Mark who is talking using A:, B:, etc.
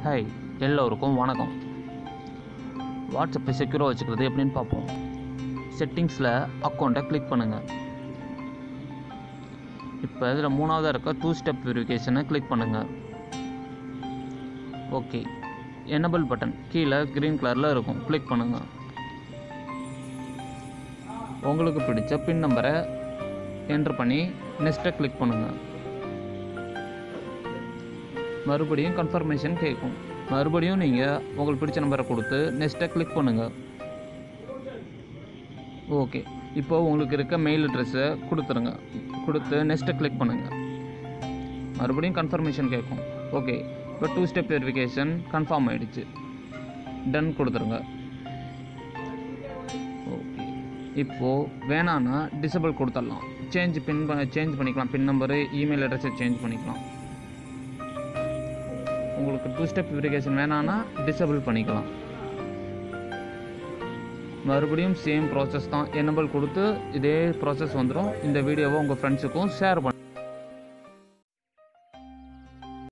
A: hi எல்லோருக்கும் வணக்கம் வாட்ஸ்அப்பை செக்யூராக வச்சுக்கிறது எப்படின்னு பார்ப்போம் செட்டிங்ஸில் அக்கௌண்ட்டை கிளிக் பண்ணுங்கள் இப்போ இதில் மூணாவதாக இருக்க டூ ஸ்டெப் வெரிஃபிகேஷனை கிளிக் பண்ணுங்கள் ஓகே எனபிள் பட்டன் கீழே க்ரீன் கலரில் இருக்கும் கிளிக் பண்ணுங்கள் உங்களுக்கு பிடிச்ச பின் நம்பரை என்ட்ரு பண்ணி நெக்ஸ்ட்டை கிளிக் பண்ணுங்கள் மறுபடியும் கன்ஃபர்மேஷன் கேட்கும் மறுபடியும் நீங்கள் உங்களுக்கு பிடிச்ச நம்பரை கொடுத்து நெக்ஸ்ட்டை கிளிக் பண்ணுங்கள் ஓகே இப்போ உங்களுக்கு இருக்க மெயில் அட்ரஸை கொடுத்துருங்க கொடுத்து நெக்ஸ்ட்டை கிளிக் பண்ணுங்கள் மறுபடியும் கன்ஃபர்மேஷன் கேட்கும் ஓகே இப்போ டூ ஸ்டெப் வெரிஃபிகேஷன் கன்ஃபார்ம் ஆகிடுச்சு டன் கொடுத்துருங்க ஓகே இப்போது வேணான்னா டிசபிள் கொடுத்துடலாம் சேஞ்ச் பின் சேஞ்ச் பண்ணிக்கலாம் பின் நம்பரு இமெயில் அட்ரஸை சேஞ்ச் பண்ணிக்கலாம் உங்களுக்கு டூ ஸ்டெப் வெரிஃபிகேஷன் வேணான்னா டிசபிள் பண்ணிக்கலாம் மறுபடியும் சேம் ப்ராசஸ் தான் எனபிள் கொடுத்து இதே ப்ராசஸ் வந்துடும் இந்த வீடியோவை உங்கள் ஃப்ரெண்ட்ஸுக்கும் ஷேர் பண்ண